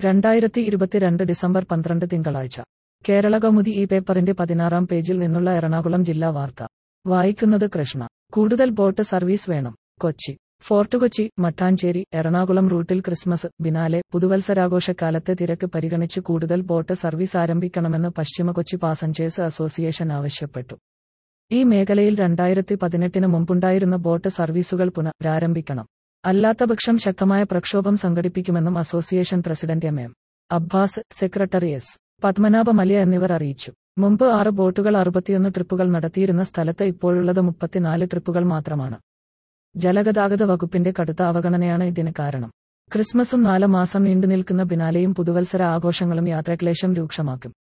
രണ്ടായിരത്തി ഇരുപത്തിരണ്ട് ഡിസംബർ പന്ത്രണ്ട് തിങ്കളാഴ്ച കേരള കൗമുദി ഈ പേപ്പറിന്റെ പതിനാറാം പേജിൽ നിന്നുള്ള എറണാകുളം ജില്ലാ വാർത്ത വായിക്കുന്നത് കൃഷ്ണ കൂടുതൽ ബോട്ട് സർവീസ് വേണം കൊച്ചി ഫോർട്ട് കൊച്ചി മട്ടാഞ്ചേരി എറണാകുളം റൂട്ടിൽ ക്രിസ്മസ് ബിനാലെ പുതുവത്സരാഘോഷക്കാലത്തെ തിരക്ക് പരിഗണിച്ച് കൂടുതൽ ബോട്ട് സർവീസ് ആരംഭിക്കണമെന്ന് പശ്ചിമ കൊച്ചി പാസഞ്ചേഴ്സ് അസോസിയേഷൻ ആവശ്യപ്പെട്ടു ഈ മേഖലയിൽ രണ്ടായിരത്തി പതിനെട്ടിന് മുമ്പുണ്ടായിരുന്ന ബോട്ട് സർവീസുകൾ പുനരാരംഭിക്കണം അല്ലാത്തപക്ഷം ശക്തമായ പ്രക്ഷോഭം സംഘടിപ്പിക്കുമെന്നും association president M M Abbas secretary S Padmanabha മലിയ എന്നിവർ അറിയിച്ചു മുമ്പ് ആറ് ബോട്ടുകൾ അറുപത്തിയൊന്ന് ട്രിപ്പുകൾ നടത്തിയിരുന്ന സ്ഥലത്ത് ഇപ്പോഴുള്ളത് മുപ്പത്തിനാല് ട്രിപ്പുകൾ മാത്രമാണ് ജലഗതാഗത വകുപ്പിന്റെ കടുത്ത അവഗണനയാണ് ഇതിന് കാരണം ക്രിസ്മസും നാല് മാസം നീണ്ടുനിൽക്കുന്ന ബിനാലെയും പുതുവത്സര ആഘോഷങ്ങളും യാത്രാക്ലേശം രൂക്ഷമാക്കും